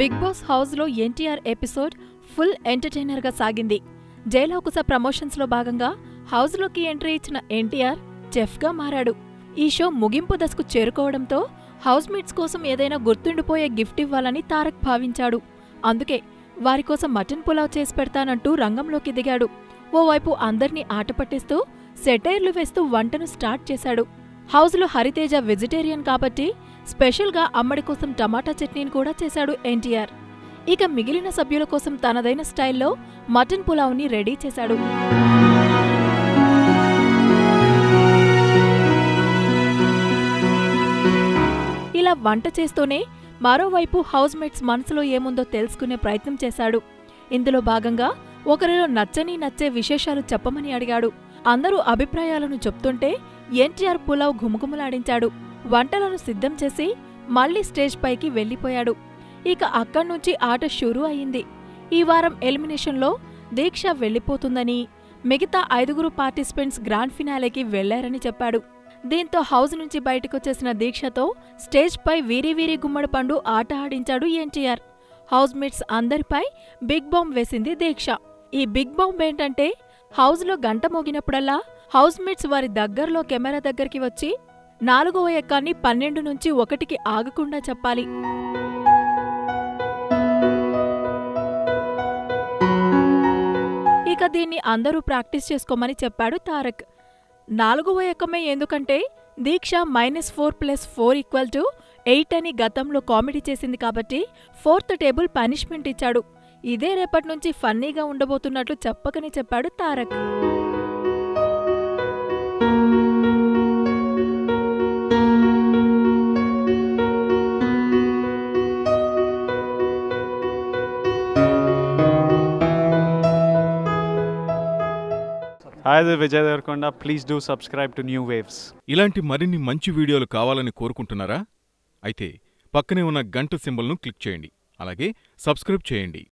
Big boss హౌస్లో NTR episode full ఎంటర్టైనర్గా సాగింది జైలవకుశ ప్రమోషన్స్లో భాగంగా హౌస్లోకి ఎంట్రీ ఇచ్చిన ఎన్టీఆర్ చెఫ్గా మారాడు ఈ షో ముగింపు దశకు చేరుకోవడంతో హౌస్మేట్స్ కోసం ఏదైనా గుర్తుండిపోయే గిఫ్ట్ ఇవ్వాలని తారక్ భావించాడు అందుకే వారి కోసం మటన్ పులావ్ చేసి పెడతానంటూ రంగంలోకి దిగాడు ఓవైపు అందర్నీ ఆట పట్టిస్తూ సెటైర్లు వేస్తూ వంటను స్టార్ట్ చేశాడు హౌస్లో హరితేజ వెజిటేరియన్ కాబట్టి స్పెషల్గా అమ్మడి కోసం టమాటా చట్నీని కూడా చేశాడు ఎన్టీఆర్ ఇక మిగిలిన సభ్యుల కోసం తనదైన స్టైల్లో మటన్ పులావ్ని రెడీ చేశాడు ఇలా వంట చేస్తూనే మరోవైపు హౌస్మేట్స్ మనసులో ఏముందో తెలుసుకునే ప్రయత్నం చేశాడు ఇందులో భాగంగా ఒకరిలో నచ్చని నచ్చే విశేషాలు చెప్పమని అడిగాడు అందరూ అభిప్రాయాలను చెప్తుంటే ఎన్టీఆర్ పులావ్ ఘుమఘుమలాడించాడు వంటలను సిద్ధం చేసి మళ్లీ స్టేజ్ పైకి వెళ్లిపోయాడు ఇక అక్కడ్నుంచి ఆట షురూ అయింది ఈ వారం ఎలిమినేషన్లో దీక్ష వెళ్లిపోతుందని మిగతా ఐదుగురు పార్టిసిపెంట్స్ గ్రాండ్ ఫినాలేకి వెళ్లారని చెప్పాడు దీంతో హౌస్ నుంచి బయటకొచ్చేసిన దీక్షతో స్టేజ్ పై వీరి వీరి గుమ్మడి పండు ఆట ఆడించాడు ఎన్టీఆర్ హౌస్మేట్స్ అందరిపై బిగ్ బాంబ్ వేసింది దీక్ష ఈ బిగ్ బాంబ్ ఏంటంటే హౌస్లో గంట మోగినప్పుడల్లా హౌస్మేట్స్ వారి దగ్గరలో కెమెరా దగ్గరికి వచ్చి నాలుగవ ఎక్కాన్ని పన్నెండు నుంచి ఒకటికి ఆగకుండా చెప్పాలి ఇక దీన్ని అందరూ ప్రాక్టీస్ చేసుకోమని చెప్పాడు తారక్ నాలుగవ ఎక్కమే ఎందుకంటే Deeksha minus four plus four equal to eight అని గతంలో కామెడీ చేసింది కాబట్టి ఫోర్త్ టేబుల్ పనిష్మెంట్ ఇచ్చాడు ఇదే రేపటి నుంచి ఫన్నీగా ఉండబోతున్నట్లు చెప్పకని చెప్పాడు Tarak Hi, this is Vijay Devarkonda. Please do subscribe to New Waves. ఇలాంటి మరిన్ని మంచి వీడియోలు కావాలని కోరుకుంటున్నారా అయితే పక్కనే ఉన్న గంట సింబల్ను క్లిక్ చేయండి అలాగే సబ్స్క్రైబ్ చేయండి